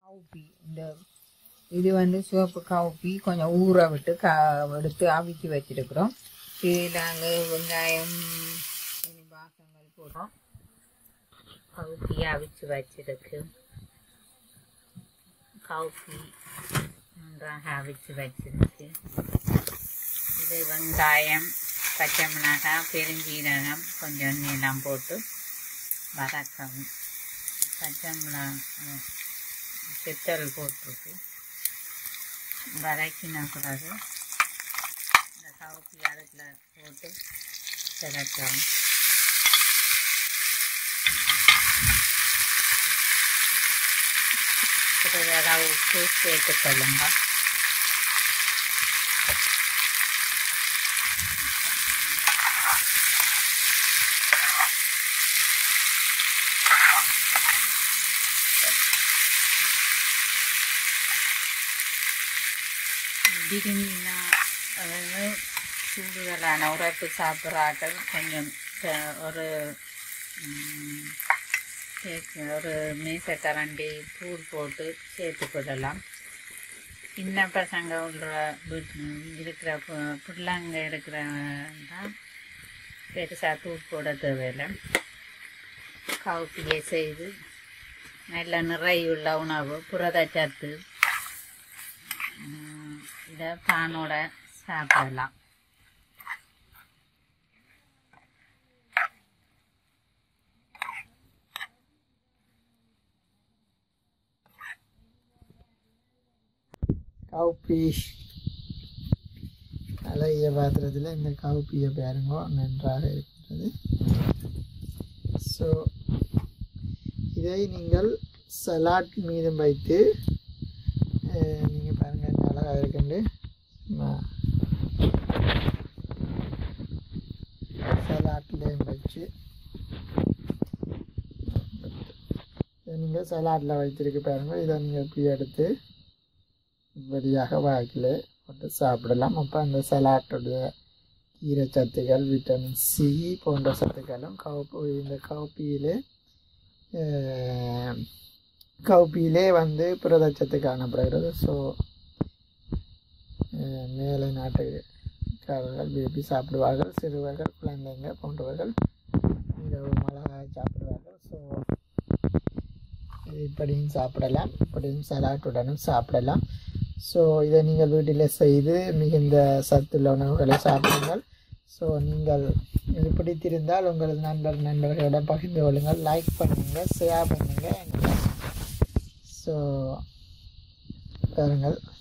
கவுப்பி இந்த இது வந்து சிவப்பு கவுப்பி கொஞ்சம் ஊற விட்டு க எடுத்து அவிச்சு வச்சிருக்கிறோம் இது நாங்கள் வெங்காயம் இனி பாசங்கள் போடுறோம் கவுப்பி அவிச்சு வச்சிருக்கு கவுப்பி நன்றாக அவிச்சு வச்சிருக்கு இது வெங்காயம் பச்சை மிளகாய் பெருஞ்சீரகம் கொஞ்சம் நீளம் போட்டு வதக்கவும் பச்சை மிளகாய் செத்தல் போட்டிருக்கு வதக்கின பிறகு இந்த கவுப்பி அடுப்பில் போட்டு சிறக்கவும் சிறிதளவு உப்பு சேர்த்துக்கொள்ளுங்க பிரிஞ்சினா அதாவது சூடுதலான உரைப்பு சாப்பிட்றாக்கள் கொஞ்சம் ச- ஒரு ம், சேர்த்து ஒரு மீசக்கரண்டி தூள் போட்டு சேர்த்துக்கிடலாம் சின்ன பசங்க உள்ள வீட்- இருக்கிற பு- பிள்ளைங்க இருக்கிறதா பெருசாக தூள் போட தேவையில்லை கவுப்பியை செய்து நல்ல நிறையுள்ள உணவு புரதச்சத்து ம், இதை பானோட சாப்பிடலாம் கவுப்பி அழகிய பாத்திரத்தில் இந்த கவுப்பியை பாருங்க நன்றாக இருக்கிறது ஸோ இதை நீங்கள் சலாட் மீதும் வைத்து நீங்கள் பாருங்கள் இந்த அழகாக இருக்குண்டு சலாட்லேயும் வச்சு இதை நீங்கள் சலாட்டில் வைத்திருக்கு பாருங்க இதை நீங்கள் இப்படி எடுத்து இப்படியாக வாக்கில் போட்டு சாப்பிடலாம் அப்போ அந்த சலாட்டுடைய கீரை சத்துக்கள் விட்டமின் சி போன்ற சத்துக்களும் கவுப்பு இந்த கவுப்பியிலே அஹ், கவுப்பியிலே வந்து புரதச்சத்து காணப்படுகிறது ஸோ மேலை நாட்டுக்காரர்கள் விரும்பி சாப்பிடுவார்கள் சிறுவர்கள் குழந்தைங்க போன்றவர்கள் மிகவும் அழகாக சாப்பிடுவார்கள் ஸோ இப்படியும் சாப்பிடலாம் இப்படியும் சலாட்டுடனும் சாப்பிடலாம் ஸோ இதை நீங்கள் வீட்டில் செய்து மிகுந்த சத்துள்ள உணவுகளை சாப்பிடுங்கள் ஸோ நீங்கள் இது பிடித்திருந்தால் உங்களது நண்பர் நண்பர்களிடம் பகிர்ந்து கொள்ளுங்கள் லைக் பண்ணுங்கள் ஷேர் பண்ணுங்கள் ஸோ பாருங்கள்